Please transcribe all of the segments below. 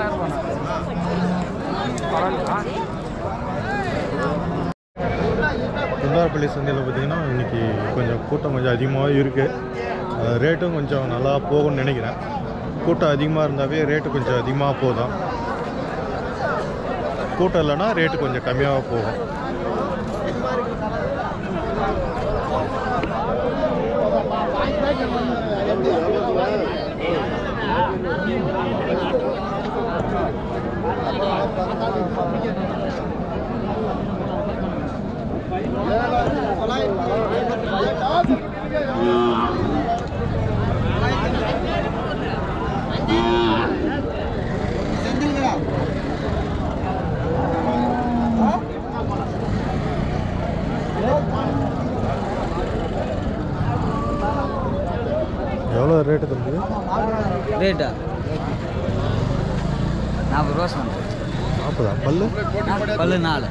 குந்தாரப்பள்ளி சந்தையில் பார்த்தீங்கன்னா இன்னைக்கு கொஞ்சம் கூட்டம் கொஞ்சம் அதிகமாகவே இருக்குது ரேட்டும் கொஞ்சம் நல்லா போகும்னு நினைக்கிறேன் கூட்டம் அதிகமாக இருந்தாவே ரேட்டு கொஞ்சம் அதிகமாக போதும் கூட்டம் இல்லைன்னா ரேட்டு கொஞ்சம் கம்மியாக போகும் எவ்வளோ ரேட்டு தம்பி ரேட்டா நாற்பது ரூபா சொன்னேன் நாற்பதா பல்லு பல்லு நாலு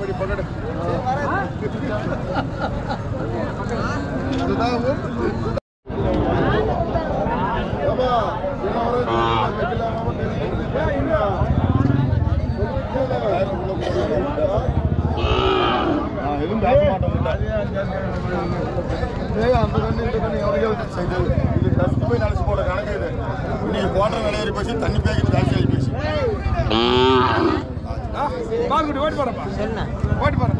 எதுவும் பேச மாட்டோம் ஏய் அந்த கண்ணு இந்த கண்ணு எவ்வளோ செய்து இது டஸ்ட் போய் நினச்சி போட கணக்கு இது நீ போடுற விலையேறி பேசி தண்ணி பேக்கெட் ஜாஸ்தி ஆகி பேசி பாருங்க ஓடி போறப்பா ஓடி போற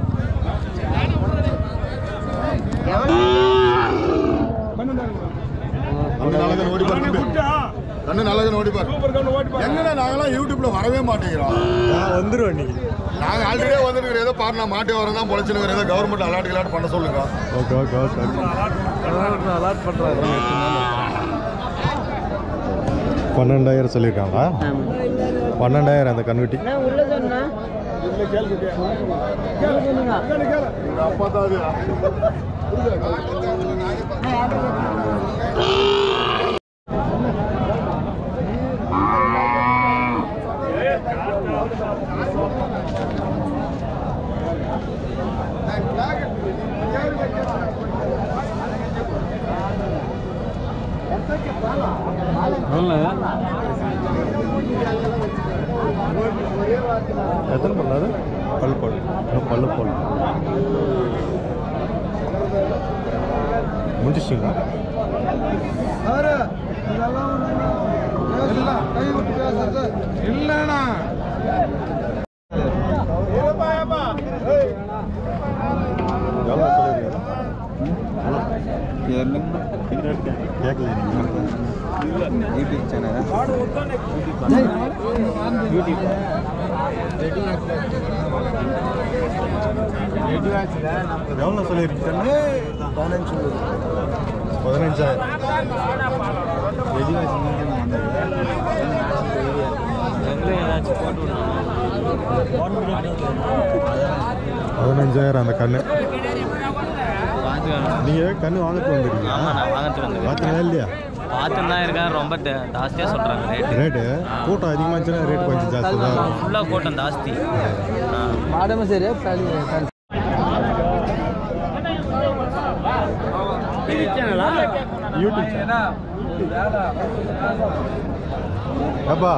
கண்ணு நல்லதுன்னு ஓடி பாரு கண்ணு நல்லதுன்னு ஓடி பாரு சூப்பர் கண்ணு ஓடி போற எங்கண்ணா நாங்களாம் யூடியூப்ல வரவே மாட்டேங்கிறோம் நான் வந்துடுவேன் இன்னைக்கு நாங்க ஆல்ரெடியே வந்துருக்கிற ஏதோ பாரு நான் மாட்டே வரேன் தான் பொழைச்சுன்னு ஏதோ கவர்மெண்ட் அலாட் கிலாட் பண்ண சொல்லுங்க ஓகே ஓகே ஓகே அலாட் பண்ணுறாரு பன்னெண்டாயிரம் சொல்லியிருக்காங்களா பன்னெண்டாயிரம் அந்த கண்ணுட்டி அப்பா தான் அது எத்தனை பண்ணாது பல் பல் இன்னும் பல்லு போல் முடிச்சிங்களா இல்லண்ணா எவ்வளோ சொல்லியிருக்கீங்க கேட்கல நீங்கள் யூடியூப் சேனல் எவ்வளோ சொல்லியிருக்கீங்க பதினஞ்சாயிரம் பதினஞ்சாயிரம் அந்த கண்ணு நீங்கள் கண்ணு வாங்கிட்டு வந்துருக்கீங்க வாங்கிட்டு வந்து பார்த்தீங்களா இல்லையா பார்த்துன்னு தான் இருக்கேன் ரொம்ப ட- ஜாஸ்தியாக சொல்கிறாங்க ரேட்டு ரேட்டு கூட்டம் அதிகமாக இருந்துச்சுன்னா ரேட் கொஞ்சம் ஜாஸ்தி தான் இருக்கும். ஃபுல்லாக கூட்டம் ஜாஸ்தி ஆ. மாடமும் சரி யூடியூப் சேனல் ஏப்பா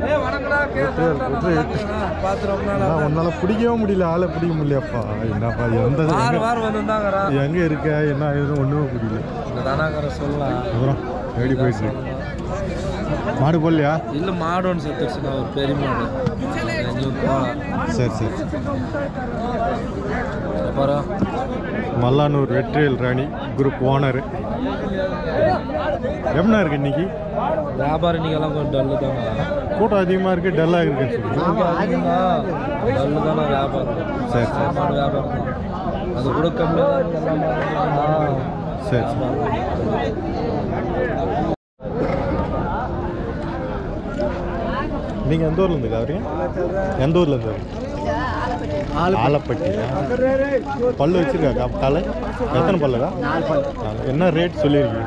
நான் உன்னால பிடிக்கவே முடியல ஆளை பிடிக்க முடியலப்பா என்னப்பா எந்த எங்க- வாரம் வந்துருந்தாங்கறா எங்க இருக்க என்ன ஏதுன்னு ஒண்ணுமே புரியல தானாக்கற சொல்லலாம் அப்புறம் எப்படி போயிடுச்சு மாடு போடலையா இல்ல மாடு ஒன்று செத்துருச்சுண்ணா ஒரு பெரிய மாடு எங்கேயும் போகலாம் சரி சரி அப்புறம் மல்லானூர் வெற்றிவேல் ராணி குரூப் ஓனர் எப்படின்னா இருக்கு இன்னைக்கு வியாபாரம் இன்னைக்கெல்லாம் கொஞ்சம் டல்லு தானே கூட்டம் அதிகமாக இருக்கு டல்லாக இருக்குன்னு சொல்லுங்க டல்லு தானே வியாபாரம் சரி சரி மாடு வியாபாரம் தான். அது கூட கம்மியாக சரி சரி நீங்கள் எந்த ஊர்லேருந்து காவறீங்க எந்த ஊர்லேருந்து வரீங்க ஆலப்பட்டியா பல்லு வச்சிருக்கா காலை எத்தனை பல்லுக்கா நாலு. என்ன ரேட் சொல்லியிருக்கீங்க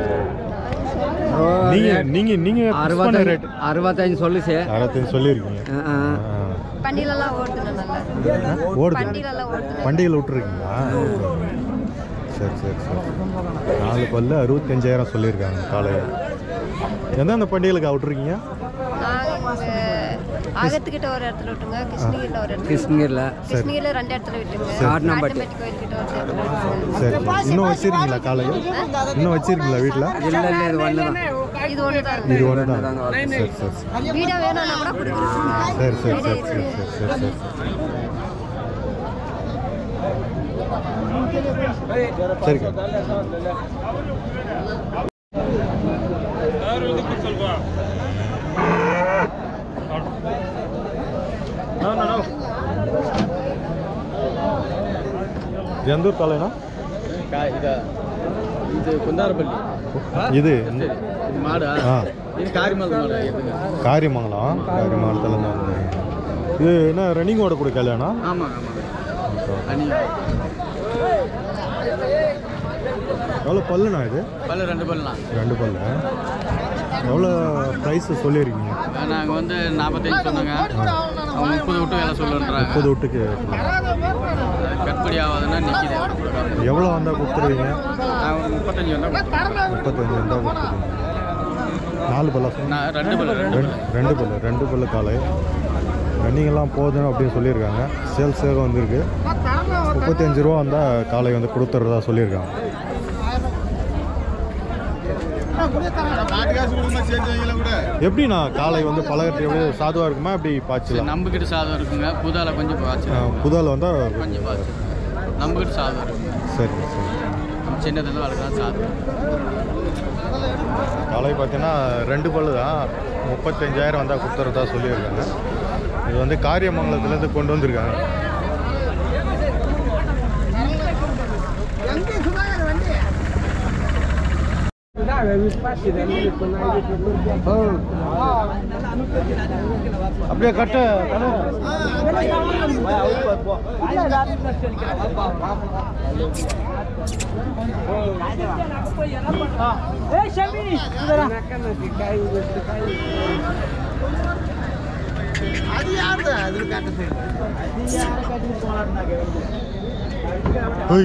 நீங்க நீங்க நீங்க அறுபது ரேட் அறுபத்தஞ்சு சொல்லுச்சு அறுபத்தஞ்சு சொல்லியிருக்கீங்க ஆ. பண்டிகைலாம் ஓடுது நல்லா ஓடுது பண்டிகைலாம் ஓடுது பண்டிகையில் விட்டுருக்கீங்களா சரி சரி சரி நாலு பல்லு அறுபத்தஞ்சாயிரம் சொல்லியிருக்காங்க காலையில் எந்தெந்த பண்டிகைகளுக்கு விட்டுருக்கீங்க நாங்கள் ஆகத்துக்கிட்ட ஒரு இடத்துல விட்டுங்க கிருஷ்ணகிரியில் ஒரு இடத்துல கிருஷ்ணகிரியில் கிருஷ்ணகிரியில் ரெண்டு இடத்துல விட்டுங்க காரணம்பட்டி. காட்டம்பட்டி கோயில்கிட்ட ஒரு இடத்துல விட்டுங்க சரி சரி. இன்னும் வச்சிருக்கீங்களா காலையில் இன்னும் வச்சிருக்கீங்களா வீட்டில் இல்லை இல்லை இது ஒன்று தான் இது ஒன்று தான் இது ஒன்று தான் சரி சரி சரி வீடாக வேணும்னா கூட கொடுக்குறோம் சரி சரி சரி சரி சரி சரி சரி சரிக்கா இது எந்த ஊர் காலைனா இது குந்தாரப்பள்ளி இது இது மாடா ஆ இது காரிமல் மாடு எதுங்க காரியமங்கலம் காரியமங்கலத்தில் இருந்து வந்து இது என்ன ரன்னிங் ஓடக்கூடிய கல்யாணா ஆமாம் ஆமாம் அனி எவ்வளோ பல்லுண்ணா இது பல்லு ரெண்டு பல்லாம் ரெண்டு பல்லு எவ்வளோ ப்ரைஸ் சொல்லியிருக்கீங்க நாங்கள் வந்து நாற்பத்தஞ்சு சொன்னாங்க அவங்க முப்பது விட்டு வேலை சொல்லுன்றாங்க முப்பது விட்டுக்கு கட்டுப்படி ஆகாதுன்னா நிற்கிது அவரை கொடுக்காம எவ்வளோ வந்தால் கொடுத்துருவீங்க நான் ஒரு முப்பத்தஞ்சு வந்தால் முப்பத்தஞ்சு வந்தால் கொடுத்துருவீங்க நாலு பல்லா சொன்னா நான் ரெண்டு பல்லு ரெண்டு ரெண்டு ரெண்டு பல்லு ரெண்டு பல்லு காலை ரன்னிங் எல்லாம் போதும் அப்படின்னு சொல்லியிருக்காங்க சேல்ஸ் வேகம் வந்திருக்கு முப்பத்தஞ்சு ரூபா வந்தால் காலை வந்து கொடுத்துட்றதா சொல்லியிருக்காங்க மாட்டு காசு கொடுக்குமா சேர்த்து வைங்களா கூட எப்படிண்ணா காலை வந்து பழகிறது எப்படி சாதுவாக இருக்குமா எப்படி பாய்ச்சலாம் நம்பிக்கிட்டு சாதம் இருக்குங்க புதால கொஞ்சம் பாய்ச்சி புதால் வந்தால் கொஞ்சம் பாய்ச்சி நம்பிக்கிட்டு சாதம் இருக்குங்க சரி சரி நம்ம சின்னதுலேருந்து வளர்க்கலாம் சாதம் காலை பார்த்தீங்கன்னா ரெண்டு பல்லு தான் முப்பத்தஞ்சாயிரம் வந்தால் கொடுத்துறதா சொல்லியிருக்காங்க இது வந்து காரியமங்கலத்துலேருந்து கொண்டு வந்திருக்காங்க அப்படியே கட்ட ஹோய்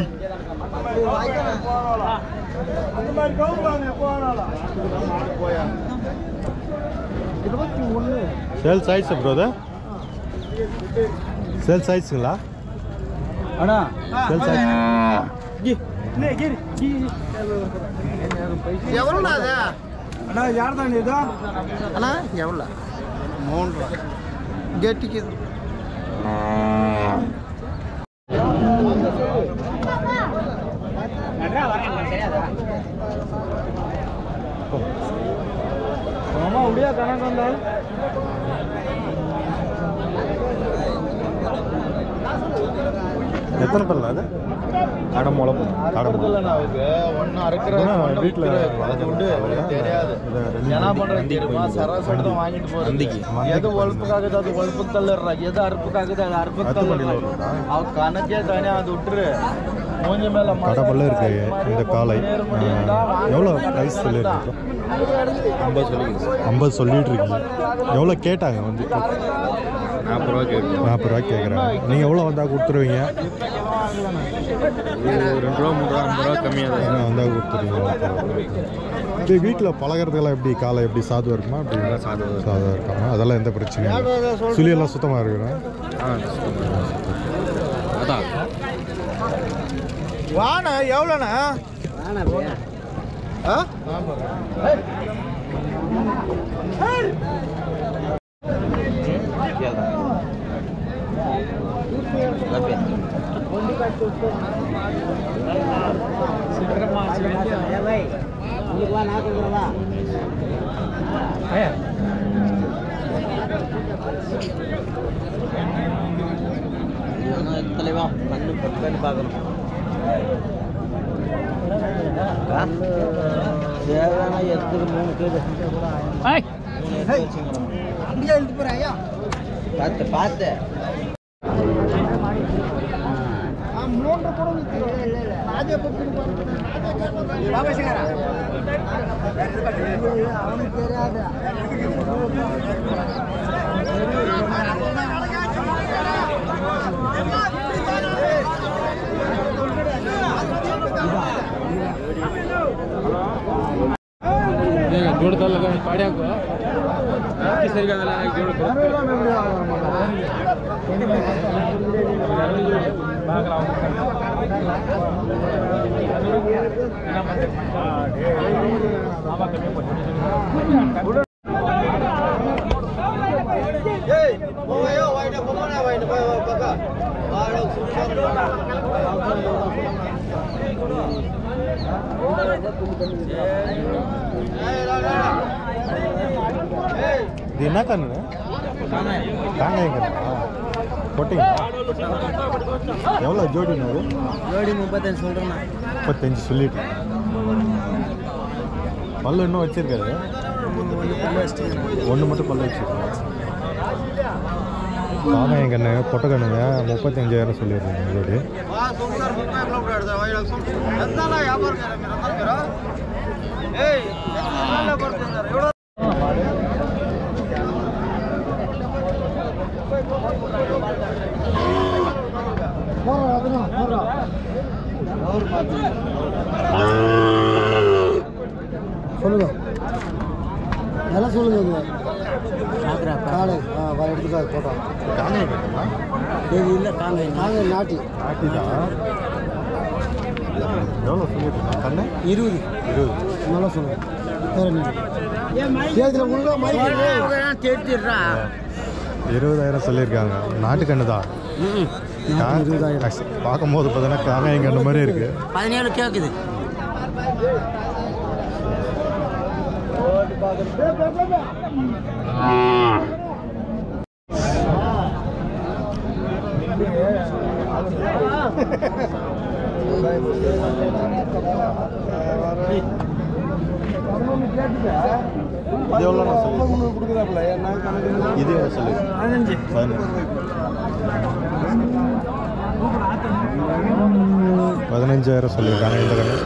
சேல்ஸ் ஆயிடுச்சு ப்ரோதர் சேல்ஸ் ஆயிடுச்சுங்களா அண்ணா சேல்ஸ் ஆயிடுச்சு అన్నా యాడదండి ఇదో అన్నా ఎవరు మూడు గట్టికి எத்தனை பல்லு அது கடமுளம் கடமுளம் ஒன்றும் அறுக்கிறது வீட்டில் தெரியாது என்ன பண்றது தெரியுமா சராசரி தான் வாங்கிட்டு போறது எது ஒழுப்புக்காகுது அது ஒழுப்புக்கு தள்ளிடுறாங்க எது அறுப்புக்காகுது அது அறுப்புக்கு அத்து பண்ணியில் தள்ளிடுறாங்க வருதா அவ கணக்கே தானே அது விட்டுரு மூஞ்சி மேல மழை கடப்பல்ல இருக்கு மாதிரி இந்த காலை நேர் முடியுதா? ஆ, எவ்வளோ ப்ரைஸ் சொல்லியிருக்கு ஐம்பது சொல்லிக்கிறேன் ஐம்பது சொல்லிட்டு இருக்கீங்க எவ்வளோ கேட்டாங்க வந்து நாற்பது ரூபா கேட்குறேன் நாற்பது ரூபா கேட்குறாங்க நீங்கள் எவ்வளோ வந்தால் கொடுத்துருவீங்க ரெண்டு ரூபா மூணு ரூபா ஐம்பது ரூபா கம்மியாக தான் என்ன வந்தால் கொடுத்துருவீங்க இது வீட்டில் பழகிறதுக்கெல்லாம் எப்படி காலை எப்படி சாதுவாக இருக்குமா அப்படி சாதுவாக இருக்காங்க அதெல்லாம் எந்த பிரச்சனையும் இல்லை சுழியெல்லாம் சுத்தமாக இருக்குண்ணா அதான் வாண்ணா எவ்வளோண்ணா ஆ தலைவா கண்ணு பக்கன்னு பார்க்கணும் தேவையான எத்துக்கு மூணு பேர் அப்படியே இழுத்து போகிறேன் ஐயா பார்த்து பார்த்து மூன்று கூட ராஜா அவனுக்கு தெரியாது ದೊಡ್ಡದಲ್ಲ ಪಾಡ್ಯಾಕ இது என்ன கண்ணு காங்காயம் கண்ணா கொட்டிங்க எவ்வளோ ஜோடிண்ணா அது ஜோடி முப்பத்தஞ்சு சொல்கிறேண்ணா முப்பத்தஞ்சு சொல்லிட்டு பல்லு இன்னும் வச்சிருக்காரு ஒன்று மட்டும் பல்லு வச்சிருக்காரு காங்காயம் கண்ணு பொட்டை கண்ணுங்க முப்பத்தஞ்சாயிரம் சொல்லிடுறாங்க ஜோடி சொல்லுங்க நல்லா சொல்லுங்க இது சாப்பிட்றா காலை ஆ வா எடுத்துக்கா போட்டோம் காங்காயம் கண்ணுங்களா இது இல்லை காங்க நாங்கள் நாட்டி ஆட்டி தான் எவ்வளோ சொல்லிட்டு கண்ணு இருபது இருபது நல்லா சொல்லுங்க வேற நீங்கள் கேஜில் உள்ள மைக் தேர்த்திடுறா இருபதாயிரம் சொல்லியிருக்காங்க நாட்டு கண்ணு தான் பார்க்கும்போது பார்த்தீங்கன்னா காங்காயம் கண்ணு மாதிரி இருக்கு பதினேழு கேட்குது இது எவ்வளோ நான் சொல்லி இது எவ்வளோ சொல்லி பதினஞ்சு பதினஞ்சாயிரம் சொல்லியிருக்காங்க இந்த கண்ணு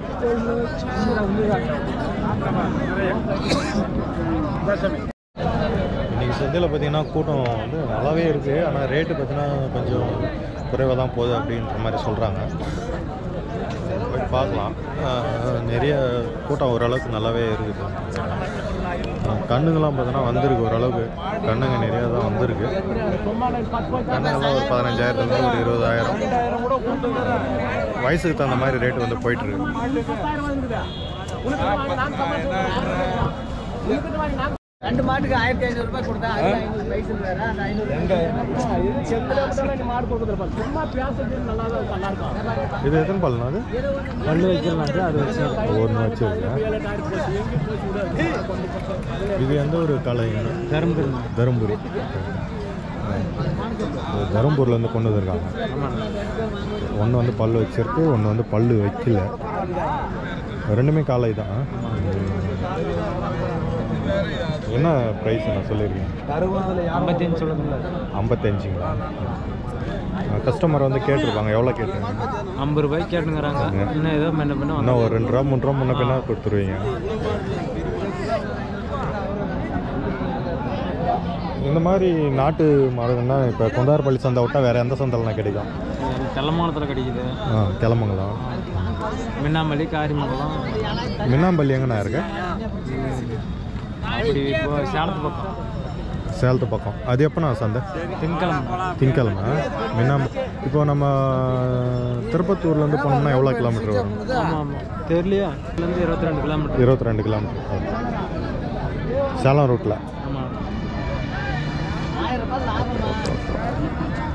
இன்னைக்கு சந்தையில் பார்த்தீங்கன்னா கூட்டம் வந்து நல்லாவே இருக்குது ஆனால் ரேட்டு பார்த்தீங்கன்னா கொஞ்சம் குறைவாக தான் போகுது அப்படின்ற மாதிரி சொல்கிறாங்க போய் பார்க்கலாம் ஆஹ் நிறைய கூட்டம் ஓரளவுக்கு நல்லாவே இருக்குது ஆஹ் கண்ணுங்கெல்லாம் பார்த்தோன்னா வந்திருக்கு ஓரளவுக்கு கண்ணுங்க நிறையா தான் வந்திருக்கு கண்ணுங்கெல்லாம் ஒரு பதினஞ்சாயிரத்துலேருந்து ஒரு இருபதாயிரம் வயசுக்கு தகுந்த மாதிரி ரேட் வந்து போயிட்டுருக்கு ரெண்டு மாட்டுக்கு ஆயிரத்தி ஐநூறு ரூபாய் கொடுத்தா அது ஐநூறு வயசு வேற அந்த ஐநூறு இது எத்தனை பல்லுண்ணா அது பல்லு வைக்கிறனாங்க அது வச்சு ஒன்று வச்சுருக்கேன் இது எந்த ஒரு காலைங்க தரும்பு தருமபுரி இது தருமபுரிலேருந்து கொண்டு வந்திருக்காங்க ஒன்று வந்து பல்லு வச்சிருக்கு ஒன்று வந்து பல்லு வைக்கல ரெண்டுமே காலை தான் என்ன ப்ரைஸ் நான் சொல்லியிருக்கேன் ஐம்பத்தஞ்சு சொல்லுங்க ஐம்பத்தஞ்சுங்களா கஸ்டமர் வந்து கேட்டிருப்பாங்க எவ்வளோ கேட்டிருக்காங்க ஐம்பது ரூபாய்க்கு கேட்டுங்கிறாங்க இன்னும் ஏதோ முன்ன பின்ன இன்னும் ஒரு ரெண்டு ரூபா மூணு ரூபா முன்ன பின்ன கொடுத்துருவீங்க இந்த மாதிரி நாட்டு மாடுகள்னா இப்போ கொந்தாரப்பள்ளி சந்தை விட்டா வேறு எந்த சந்தைலாம் கிடைக்கும் தெல்லமானத்தில் கிடைக்குது ஆ கிளம்புங்களாம் மின்னாமல்லி காரிமங்கலம் மின்னாம்பள்ளி எங்கண்ணா இருக்கு அப்படி இப்போ சேலத்து பக்கம் சேலத்து பக்கம் அது எப்போண்ணா சந்தை திங்கக்கிழமை திங்கக்கிழமை மின்னாம்ப இப்போ நம்ம திருப்பத்தூர்லேருந்து போனோம்னா எவ்வளோ கிலோமீட்டர் வரும் ஆமாம் ஆமாம் தெரியலையா இதுலேருந்து இருபத்தி ரெண்டு கிலோமீட்டர் இருபத்தி ரெண்டு கிலோமீட்டர் சேலம் ரூட்டில் ஆமாம்